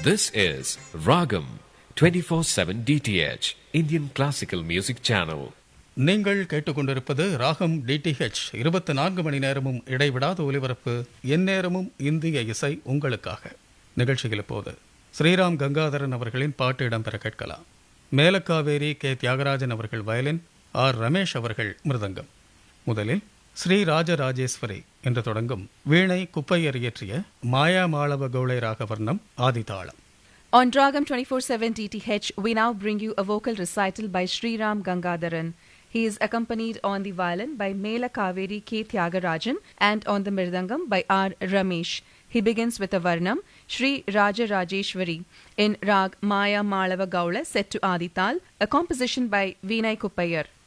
This is Ragam 24/7 DTH Indian Classical Music Channel. நீங்கள் கேட்டுக்கொண்டிருப்பது ராகம் டிடிஹெச் இருபத்தி நான்கு மணி நேரமும் இடைவிடாத ஒலிபரப்பு எந்நேரமும் இந்திய இசை உங்களுக்காக நிகழ்ச்சியில் இப்போது ஸ்ரீராம் கங்காதரன் அவர்களின் பாட்டு இடம்பெற கேட்கலாம் மேலக்காவேரி கே தியாகராஜன் அவர்கள் வயலின் ஆர் ரமேஷ் அவர்கள் மிருதங்கம் முதலில் ஸ்ரீ ராஜராஜேஸ்வரி என்று தொடங்கும் வீணை குப்பையர் இயற்றிய மாயா Malava Gaula ராகவர்ணம் ஆதிதாளம் On Dragam 24/7 DTH, we now bring you a vocal recital by Sri Ram Gangadharan. He is accompanied on the violin by Mela Kaveri K. Tyagarajan and on the mirdangam by R. Ramesh. He begins with a varnam, Sri Raja Rajeshwari, in Rag Maya Malava Gaula set to Adital, a composition by Vinay Kuppayar.